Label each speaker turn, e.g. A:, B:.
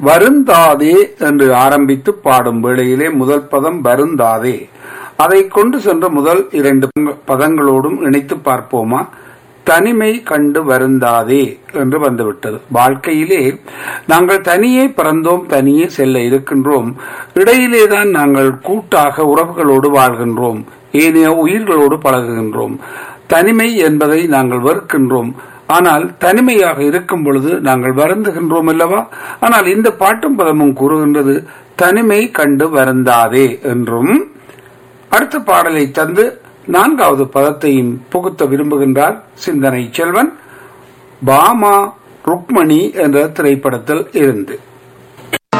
A: வருந்தாதே என்று ஆரம்பித்து பாடும் வேளையிலே முதல் பதம் வருந்தாதே அதை கொண்டு சென்ற முதல் இரண்டு பதங்களோடும் இணைத்து பார்ப்போமா தனிமை கண்டு வருந்தாதே என்று வந்துவிட்டது வாழ்க்கையிலே நாங்கள் தனியே பிறந்தோம் தனியே செல்ல இருக்கின்றோம் இடையிலேதான் நாங்கள் கூட்டாக உறவுகளோடு வாழ்கின்றோம் ஏனைய உயிர்களோடு பழகுகின்றோம் தனிமை என்பதை நாங்கள் வெறுக்கின்றோம் ஆனால் தனிமையாக இருக்கும் பொழுது நாங்கள் வருந்துகின்றோம் அல்லவா ஆனால் இந்த பாட்டும் பதமும் கூறுகின்றது தனிமை கண்டு வருந்தாதே என்றும் அடுத்த பாடலை தந்து நான்காவது பதத்தையும் புகுத்த விரும்புகின்றார் சிந்தனை செல்வன் பாமா ருக்மணி என்ற திரைப்படத்தில் இருந்து